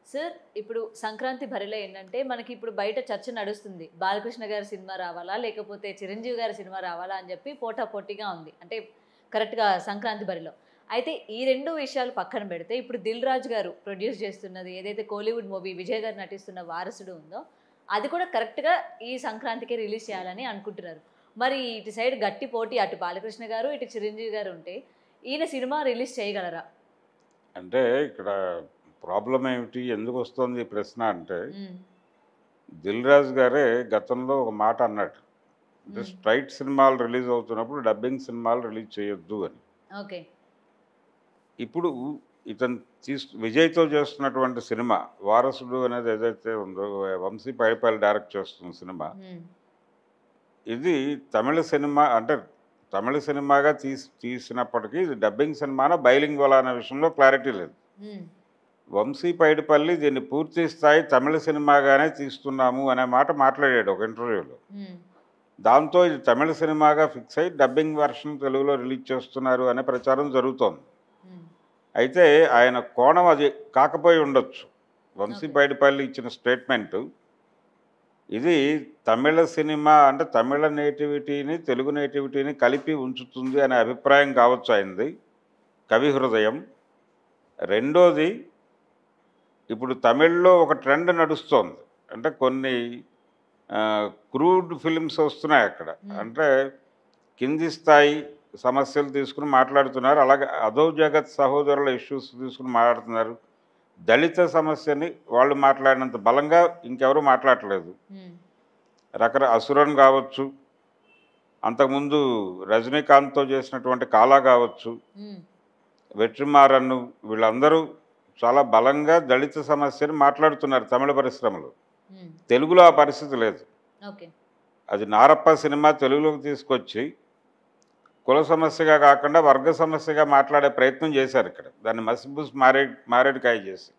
Sir ఇప్పుడు సంక్రాంతి బరిలో ఏంటంటే మనకి ఇప్పుడు బయట చర్చ నడుస్తుంది బాలకృష్ణ గారి సినిమా రావాలా లేకపోతే చిరంజీవి గారి సినిమా రావాలా అని చెప్పి పోటా పోటీగా ఉంది అంటే కరెక్ట్గా సంక్రాంతి బరిలో అయితే ఈ రెండు విషయాలు పక్కన పెడితే ఇప్పుడు దిల్ రాజు గారు ప్రొడ్యూస్ చేస్తున్నది ఏదైతే కోలీవుడ్ మూవీ విజయ్ గారు నటిస్తున్న వారసుడు ఉందో అది కూడా కరెక్ట్గా ఈ సంక్రాంతికి రిలీజ్ చేయాలని అనుకుంటున్నారు మరి ఇటు సైడ్ గట్టి పోటీ అటు బాలకృష్ణ గారు ఇటు చిరంజీవి గారు ఉంటే ఈయన సినిమా రిలీజ్ చేయగలరా అంటే ఇక్కడ ప్రాబ్లం ఏమిటి ఎందుకు వస్తుంది ఈ ప్రశ్న అంటే మ్మ్. దిల్ రాజు గారే గతంలో ఒక మాట అన్నాడు అంటే మ్మ్. స్ట్రైట్ సినిమాలు రిలీజ్ అవుతున్నప్పుడు డబ్బింగ్ సినిమాలు రిలీజ్ చేయొద్దు అని ఓకే ఇప్పుడు ఇతను తీసు విజయ్తో చేస్తున్నటువంటి సినిమా వారసుడు అనేది ఏదైతే ఉందో వంశీ పైపాల్ డైరెక్ట్ చేస్తున్న సినిమా మ్మ్. ఇది తమిళ సినిమా అంటే తమిళ సినిమాగా తీసి తీసినప్పటికీ ఇది డబ్బింగ్ సినిమానా బైలింగ్ వల్ల అనే విషయంలో క్లారిటీ లేదు మ్మ్. వంశీ పైడిపల్లి దీన్ని పూర్తి స్థాయి తమిళ సినిమాగానే తీస్తున్నాము అనే మాట మాట్లాడాడు ఒక ఇంటర్వ్యూలో మ్మ్. దాంతో ఇది తమిళ సినిమాగా ఫిక్స్ అయ్యి డబ్బింగ్ వెర్షన్ తెలుగులో రిలీజ్ చేస్తున్నారు అనే ప్రచారం జరుగుతోంది మ్మ్. అయితే ఆయన కోణం అది కాకపోయి ఉండొచ్చు వంశీ Okay. పైడిపల్లి ఇచ్చిన స్టేట్మెంటు ఇది తమిళ సినిమా అంటే తమిళ నేటివిటీని తెలుగు నేటివిటీని కలిపి ఉంచుతుంది అనే అభిప్రాయం కావచ్చు అయింది కవి హృదయం రెండోది ఇప్పుడు తమిళ్లో ఒక ట్రెండ్ నడుస్తోంది అంటే కొన్ని క్రూడ్ ఫిలిమ్స్ వస్తున్నాయి అక్కడ Hmm. అంటే కింది స్థాయి సమస్యలు తీసుకుని మాట్లాడుతున్నారు అలాగే అదో జగత్ సహోదరుల ఇష్యూస్ తీసుకుని మాట్లాడుతున్నారు దళిత సమస్యని వాళ్ళు మాట్లాడినంత బలంగా ఇంకెవరు మాట్లాడట్లేదు మ్మ్. రకర అసురన్ కావచ్చు అంతకుముందు రజనీకాంత్తో చేసినటువంటి కాలా కావచ్చు మ్మ్. వెట్రిమారన్ను వీళ్ళందరూ చాలా బలంగా దళిత సమస్యని మాట్లాడుతున్నారు తమిళ పరిశ్రమలో మ్మ్. తెలుగులో ఆ పరిస్థితి లేదు ఓకే అది నారప్ప సినిమా తెలుగులోకి తీసుకొచ్చి కుల సమస్యగా కాకుండా వర్గ సమస్యగా మాట్లాడే ప్రయత్నం చేశారు ఇక్కడ దాన్ని మసిబుస్ మారే మారేడుకాయ చేసి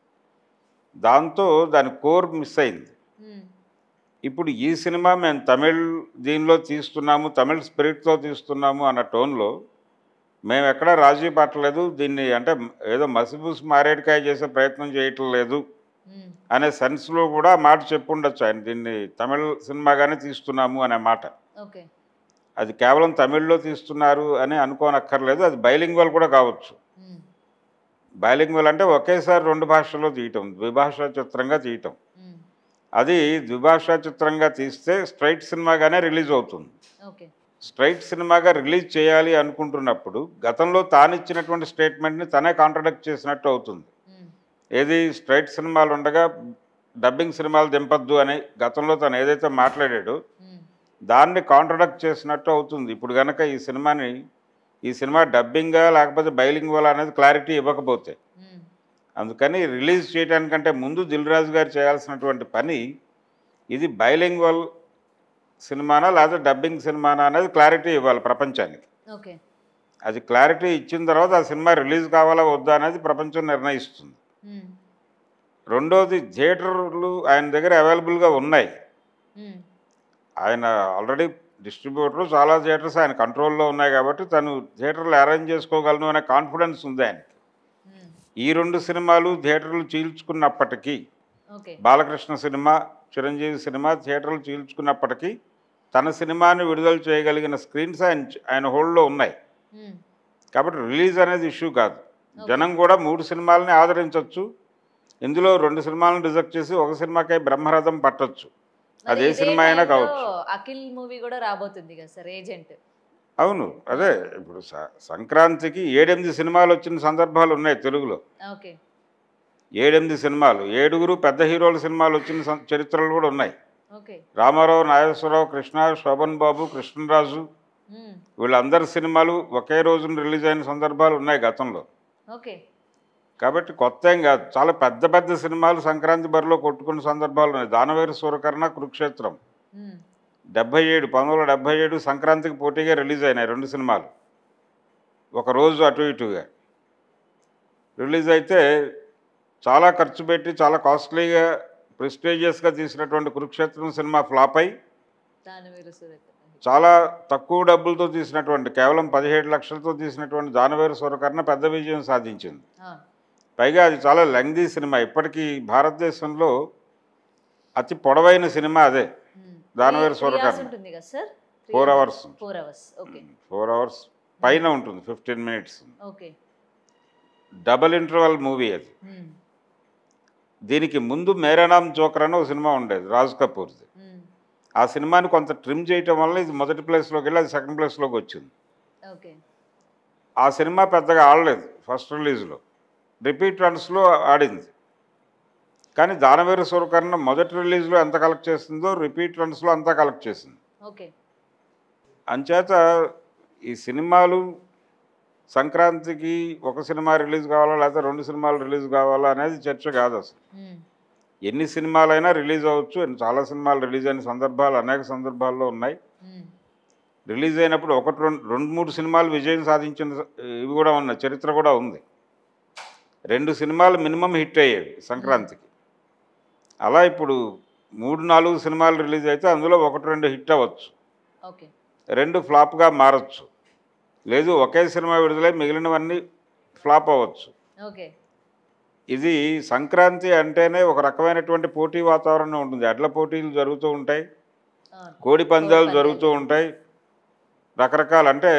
దాంతో దాని కోర్ మిస్ అయింది మ్మ్. ఇప్పుడు ఈ సినిమా మేము తమిళ్ దీనిలో తీస్తున్నాము తమిళ్ స్పిరిట్తో తీస్తున్నాము అన్న టోన్లో మేము ఎక్కడా రాజీ పట్టలేదు దీన్ని అంటే ఏదో మసిబూసి మారేడుకాయ చేసే ప్రయత్నం చేయటం లేదు మ్మ్. అనే సెన్స్లో కూడా ఆ మాట చెప్పుండొచ్చు ఆయన దీన్ని తమిళ్ సినిమాగానే తీస్తున్నాము అనే మాట ఓకే అది కేవలం తమిళ్లో తీస్తున్నారు అని అనుకోనక్కర్లేదు అది బైలింగ్వల్ కూడా కావచ్చు మ్మ్. బైలింగ్వల్ అంటే ఒకేసారి రెండు భాషల్లో తీయటం ద్విభాషా చిత్రంగా తీయటం మ్మ్. అది ద్విభాషా చిత్రంగా తీస్తే స్ట్రైట్ సినిమాగానే రిలీజ్ అవుతుంది ఓకే స్ట్రైట్ సినిమాగా రిలీజ్ చేయాలి అనుకుంటున్నప్పుడు గతంలో తానిచ్చినటువంటి స్టేట్మెంట్ని తనే కాంట్రడక్ట్ చేసినట్టు అవుతుంది మ్మ్. ఏది స్ట్రైట్ సినిమాలు ఉండగా డబ్బింగ్ సినిమాలు దింపద్దు అని గతంలో తను ఏదైతే మాట్లాడాడో మ్మ్. దాన్ని కాంట్రడక్ట్ చేసినట్టు అవుతుంది ఇప్పుడు కనుక ఈ సినిమాని ఈ సినిమా డబ్బింగా లేకపోతే బైలింగ్ వల్ల అనేది క్లారిటీ ఇవ్వకపోతే మ్మ్. అందుకని రిలీజ్ చేయడానికంటే ముందు దిల్ రాజు గారు చేయాల్సినటువంటి పని ఇది బైలింగ్వల్ సినిమానా లేదా డబ్బింగ్ సినిమానా అనేది క్లారిటీ ఇవ్వాలి ప్రపంచానికి ఓకే అది క్లారిటీ ఇచ్చిన తర్వాత ఆ సినిమా రిలీజ్ కావాలా వద్దా అనేది ప్రపంచం నిర్ణయిస్తుంది మ్మ్. రెండోది థియేటర్లు ఆయన దగ్గర అవైలబుల్గా ఉన్నాయి మ్మ్. ఆయన ఆల్రెడీ డిస్ట్రిబ్యూటర్ చాలా థియేటర్స్ ఆయన కంట్రోల్లో ఉన్నాయి కాబట్టి తను థియేటర్లు అరేంజ్ చేసుకోగలను అనే కాన్ఫిడెన్స్ ఉంది ఆయనకి మ్మ్. ఈ రెండు సినిమాలు థియేటర్లు చీల్చుకున్నప్పటికీ okay Balakrishna cinema Chiranjeevi cinema థియేటర్లు చీల్చుకున్నప్పటికీ తన సినిమాని విడుదల చేయగలిగిన స్క్రీన్స్ ఆయన ఆయన హోల్డ్లో ఉన్నాయి మ్మ్. కాబట్టి రిలీజ్ అనేది ఇష్యూ కాదు జనం కూడా మూడు సినిమాలని ఆదరించవచ్చు ఇందులో రెండు సినిమాలను రిజెక్ట్ చేసి ఒక సినిమాకై బ్రహ్మరథం పట్టొచ్చు మరి అదే ఇదే సినిమా అయినా టైంలో కావచ్చు అఖిల్ మూవీ కూడా రాబోతుంది కదా సార్ ఏజెంట్ అవును అదే ఇప్పుడు స- సంక్రాంతికి ఏడెనిమిది సినిమాలు వచ్చిన సందర్భాలు ఉన్నాయి తెలుగులో ఓకే ఏడెనిమిది సినిమాలు ఏడుగురు పెద్ద హీరోల సినిమాలు వచ్చిన సం- చరిత్రలు కూడా ఉన్నాయి ఓకే రామారావు నాగేశ్వరరావు కృష్ణ శోభన్ బాబు కృష్ణరాజు మ్మ్. వీళ్ళందరి సినిమాలు ఒకే రోజున రిలీజ్ అయిన సందర్భాలు ఉన్నాయి గతంలో ఓకే కాబట్టి కొత్త ఏం కాదు చాలా పెద్ద పెద్ద సినిమాలు సంక్రాంతి బరిలో కొట్టుకున్న సందర్భాలు ఉన్నాయి దానవేరు సూరకర్ణ కురుక్షేత్రం మ్మ్. డెబ్బై ఏడు పంతొమ్మిది వందల డెబ్బై ఏడు సంక్రాంతికి పోటీగా రిలీజ్ అయినాయి రెండు సినిమాలు ఒక రోజు అటు ఇటుగా రిలీజ్ అయితే చాలా ఖర్చు పెట్టి చాలా కాస్ట్లీగా ప్రెస్టీజియస్గా తీసినటువంటి కురుక్షేత్రం సినిమా ఫ్లాప్ అయి దాని మీరు సురేఖ చాలా తక్కువ డబ్బులతో తీసినటువంటి కేవలం పదిహేడు లక్షలతో తీసినటువంటి దానవేరు సూరకర్ణ పెద్ద విజయం సాధించింది ఆ. పైగా అది చాలా లెంగ్దీ సినిమా ఇప్పటికీ భారతదేశంలో అతి పొడవైన సినిమా అదే దానవేరు సూరకర్ణ. ఉంటుంది కదా sir four hours four hours okay four hours పైన ఉంటుంది fifteen minutes okay double interval movie అది దీనికి ముందు మేరానామ్ జోకర్ అని ఒక సినిమా ఉండేది రాజ్ కపూర్ది ఆ సినిమాని కొంత ట్రిమ్ చేయటం వల్ల ఇది మొదటి ప్లేస్లోకి వెళ్ళి అది సెకండ్ ప్లేస్లోకి వచ్చింది ఓకే ఆ సినిమా పెద్దగా ఆడలేదు ఫస్ట్ రిలీజ్లో రిపీట్ రన్స్లో ఆడింది కానీ దానవీర సూరకర్ణ మొదటి రిలీజ్లో ఎంత కలెక్ట్ చేసిందో రిపీట్ రన్స్లో అంతా కలెక్ట్ చేసింది ఓకే అంచేత ఈ సినిమాలు సంక్రాంతికి ఒక సినిమా రిలీజ్ కావాలా లేకపోతే రెండు సినిమాలు రిలీజ్ కావాలా అనేది చర్చ కాదు అసలు ఎన్ని సినిమాలైనా రిలీజ్ అవ్వచ్చు చాలా సినిమాలు రిలీజ్ అయిన సందర్భాలు అనేక సందర్భాల్లో ఉన్నాయి రిలీజ్ అయినప్పుడు ఒకటి రెండు రెండు మూడు సినిమాలు విజయం సాధించిన ఇవి కూడా ఉన్నాయి చరిత్ర కూడా ఉంది రెండు సినిమాలు మినిమం హిట్ అయ్యేవి సంక్రాంతికి అలా ఇప్పుడు మూడు నాలుగు సినిమాలు రిలీజ్ అయితే అందులో ఒకటి రెండు హిట్ అవ్వచ్చు ఓకే రెండు ఫ్లాప్గా మారచ్చు లేదు ఒకే సినిమా విడుదలై మిగిలినవన్నీ ఫ్లాప్ అవ్వచ్చు ఓకే ఇది సంక్రాంతి అంటేనే ఒక రకమైనటువంటి పోటీ వాతావరణం ఉంటుంది ఎడ్ల పోటీలు జరుగుతూ ఉంటాయి కోడి పందాలు పందాలు. జరుగుతూ ఉంటాయి రకరకాల అంటే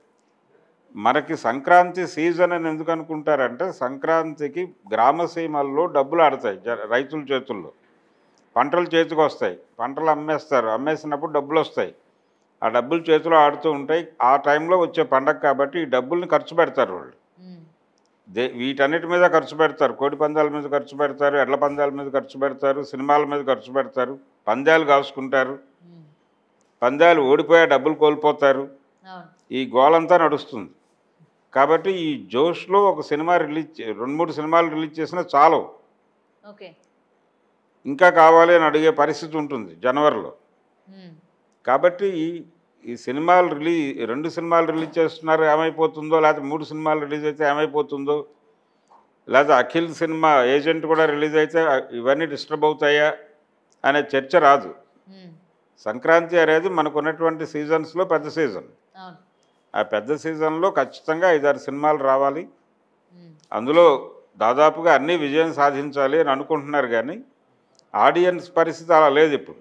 మనకి సంక్రాంతి సీజన్ అని ఎందుకు అనుకుంటారంటే సంక్రాంతికి గ్రామ సీమల్లో డబ్బులు ఆడతాయి జ- రైతుల చేతుల్లో పంటలు చేతికి వస్తాయి పంటలు అమ్మేస్తారు అమ్మేసినప్పుడు డబ్బులు వస్తాయి ఆ డబ్బులు చేతిలో ఆడుతూ ఉంటాయి ఆ టైంలో వచ్చే పండగ కాబట్టి ఈ డబ్బుల్ని ఖర్చు పెడతారు వాళ్ళు దే వీటన్నిటి మీద ఖర్చు పెడతారు కోడి పందాల మీద ఖర్చు పెడతారు ఎడ్ల పందాల మీద ఖర్చు పెడతారు సినిమాల మీద ఖర్చు పెడతారు పందాలు కాసుకుంటారు పందాలు ఓడిపోయా డబ్బులు కోల్పోతారు అవును ఈ గోలంతా నడుస్తుంది కాబట్టి ఈ జోష్లో ఒక సినిమా రిలీజ్ చే- రెండు మూడు సినిమాలు రిలీజ్ చేసినా చాలు ఓకే ఇంకా కావాలి అని అడిగే పరిస్థితి ఉంటుంది జనవరిలో కాబట్టి ఈ ఈ సినిమాలు రిలీజ్ రెండు సినిమాలు రిలీజ్ చేస్తున్నారు ఏమైపోతుందో లేకపోతే మూడు సినిమాలు రిలీజ్ అయితే ఏమైపోతుందో లేకపోతే అఖిల్ సినిమా ఏజెంట్ కూడా రిలీజ్ అయితే ఇవన్నీ డిస్టర్బ్ అవుతాయా అనే చర్చ రాదు సంక్రాంతి అనేది మనకు ఉన్నటువంటి సీజన్స్లో పెద్ద సీజన్ అవును ఆ పెద్ద సీజన్లో ఖచ్చితంగా ఐదారు సినిమాలు రావాలి అందులో దాదాపుగా అన్నీ విజయం సాధించాలి అని అనుకుంటున్నారు కానీ ఆడియన్స్ పరిస్థితి అలా లేదు ఇప్పుడు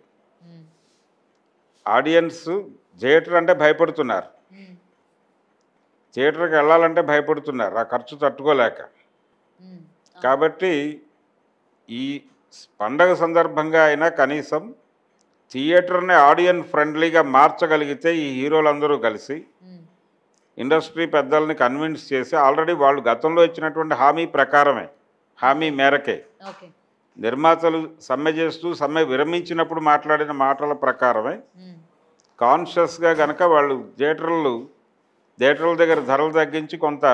ఆడియన్స్ థియేటర్ అంటే భయపడుతున్నారు థియేటర్కి వెళ్ళాలంటే భయపడుతున్నారు ఆ ఖర్చు తట్టుకోలేక కాబట్టి ఈ పండగ సందర్భంగా అయినా కనీసం థియేటర్ని ఆడియన్ ఫ్రెండ్లీగా మార్చగలిగితే ఈ హీరోలందరూ కలిసి ఇండస్ట్రీ పెద్దల్ని కన్విన్స్ చేసి ఆల్రెడీ వాళ్ళు గతంలో ఇచ్చినటువంటి హామీ ప్రకారమే హామీ మేరకే ఓకే నిర్మాతలు సమ్మె చేస్తూ సమ్మె విరమించినప్పుడు మాట్లాడిన మాటల ప్రకారమే కాన్షియస్గా కనుక వాళ్ళు థియేటర్లు థియేటర్ల దగ్గర ధరలు తగ్గించి కొంత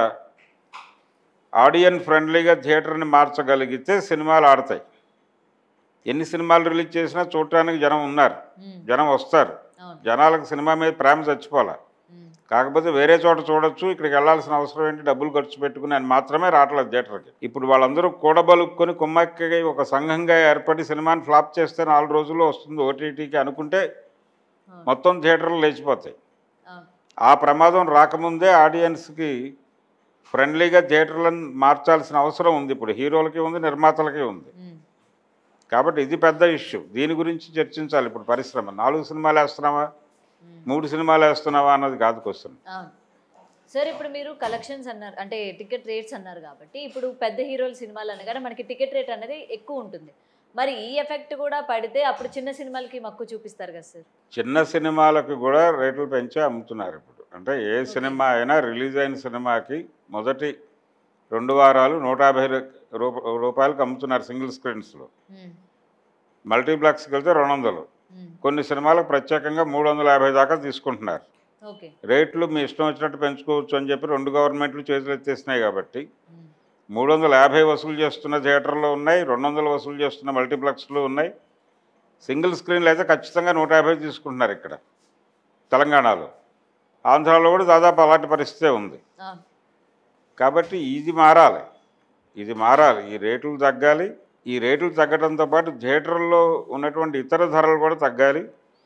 ఆడియన్ ఫ్రెండ్లీగా థియేటర్ని మార్చగలిగితే సినిమాలు ఆడతాయి ఎన్ని సినిమాలు రిలీజ్ చేసినా చూడటానికి జనం ఉన్నారు జనం వస్తారు అవును జనాలకు సినిమా మీద ప్రేమ చచ్చిపోలే ఉమ్, కాకపోతే వేరే చోట చూడొచ్చు ఇక్కడికి వెళ్ళాల్సిన అవసరం ఏంటి డబ్బులు ఖర్చు పెట్టుకుని అని మాత్రమే రావట్లేదు థియేటర్కి ఇప్పుడు వాళ్ళందరూ కూడబలుక్కొని కుమ్మక్కగా ఒక సంఘంగా ఏర్పడి సినిమాని ఫ్లాప్ చేస్తే నాలుగు రోజుల్లో వస్తుంది ఓటీటీకి అనుకుంటే అవును మొత్తం థియేటర్లు లేచిపోతాయి అవును ఆ ప్రమాదం రాకముందే ఆడియన్స్కి ఫ్రెండ్లీగా థియేటర్లను మార్చాల్సిన అవసరం ఉంది ఇప్పుడు హీరోలకి ఉంది నిర్మాతలకి ఉంది ఉమ్, కాబట్టి ఇది పెద్ద ఇష్యూ దీని గురించి చర్చించాలి ఇప్పుడు పరిశ్రమ నాలుగు సినిమాలు వేస్తున్నావా ఉమ్. మూడు సినిమాలు వేస్తున్నావా అన్నది కాదు క్వశ్చన్ అవును సార్ ఇప్పుడు మీరు కలెక్షన్స్ అన్నారు అంటే టికెట్ రేట్స్ అన్నారు కాబట్టి ఇప్పుడు పెద్ద హీరోల సినిమాలు అనగానే మనకి టికెట్ రేట్ అనేది ఎక్కువ ఉంటుంది మరి ఈ ఎఫెక్ట్ కూడా పడితే అప్పుడు చిన్న సినిమాలకి మక్కువ చూపిస్తారు కదా సార్ చిన్న సినిమాలకు కూడా రేట్లు పెంచి అమ్ముతున్నారు ఇప్పుడు అంటే ఏ సినిమా అయినా రిలీజ్ అయిన సినిమాకి మొదటి రెండు వారాలు నూట యాభై రూప- రూపాయలకు అమ్ముతున్నారు సింగిల్ స్క్రీన్స్లో ఉమ్, మల్టీప్లెక్స్కి వెళ్తే రెండు వందలు ఉమ్, కొన్ని సినిమాలకు ప్రత్యేకంగా మూడు వందల యాభై దాకా తీసుకుంటున్నారు ఓకే రేట్లు మీ ఇష్టం వచ్చినట్టు పెంచుకోవచ్చు అని చెప్పి రెండు గవర్నమెంట్లు చేతులు ఎత్తేసినాయి కాబట్టి ఉమ్, మూడు వందల యాభై వసూలు చేస్తున్న థియేటర్లు ఉన్నాయి రెండు వందలు వసూలు చేస్తున్న మల్టీప్లెక్స్లు ఉన్నాయి సింగిల్ స్క్రీన్లు అయితే ఖచ్చితంగా నూట యాభై తీసుకుంటున్నారు ఇక్కడ తెలంగాణలో ఆంధ్రాలో కూడా దాదాపు అలాంటి పరిస్థితే ఉంది అవును కాబట్టి ఇది మారాలి ఇది మారాలి ఈ రేట్లు తగ్గాలి ఈ రేట్లు తగ్గడంతో పాటు థియేటర్లో ఉన్నటువంటి ఇతర ధరలు కూడా తగ్గాలి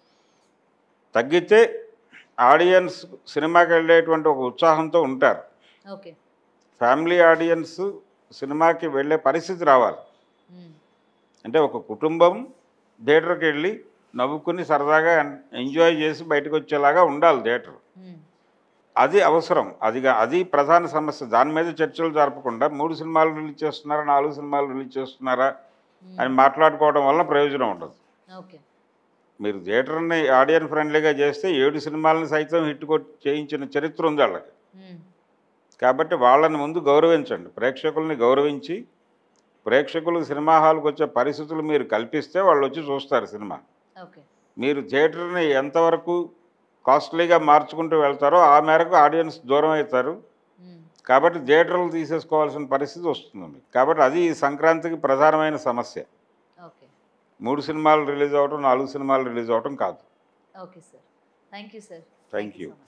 తగ్గితే ఆడియన్స్ సినిమాకి వెళ్ళేటువంటి ఒక ఉత్సాహంతో ఉంటారు ఓకే ఫ్యామిలీ ఆడియన్స్ సినిమాకి వెళ్ళే పరిస్థితి రావాలి ఉమ్, అంటే ఒక కుటుంబం థియేటర్కి వెళ్ళి నవ్వుకుని సరదాగా ఎంజాయ్ చేసి బయటకు వచ్చేలాగా ఉండాలి థియేటర్ ఉమ్, అది అవసరం అదిగా అది ప్రధాన సమస్య దాని మీద చర్చలు జరపకుండా మూడు సినిమాలు రిలీజ్ చేస్తున్నారా నాలుగు సినిమాలు రిలీజ్ చేస్తున్నారా ఉమ్. అని మాట్లాడుకోవడం వల్ల ప్రయోజనం ఉండదు ఓకే మీరు థియేటర్ని ఆడియన్ ఫ్రెండ్లీగా చేస్తే ఏడు సినిమాలను సైతం హిట్ కొట్టి చేయించిన చరిత్ర ఉంది వాళ్ళకి ఉమ్, కాబట్టి వాళ్ళని ముందు గౌరవించండి ప్రేక్షకుల్ని గౌరవించి ప్రేక్షకులు సినిమా హాల్కి వచ్చే పరిస్థితులు మీరు కల్పిస్తే వాళ్ళు వచ్చి చూస్తారు సినిమా ఓకే మీరు థియేటర్ని ఎంతవరకు కాస్ట్లీగా మార్చుకుంటూ వెళ్తారో ఆ మేరకు ఆడియన్స్ దూరం అవుతారు ఉమ్, కాబట్టి థియేటర్లు తీసేసుకోవాల్సిన పరిస్థితి వస్తుంది మీకు కాబట్టి అది ఈ సంక్రాంతికి ప్రధానమైన సమస్య ఓకే మూడు సినిమాలు రిలీజ్ అవ్వటం నాలుగు సినిమాలు రిలీజ్ అవ్వటం కాదు okay sir thank you sir Thank you. So much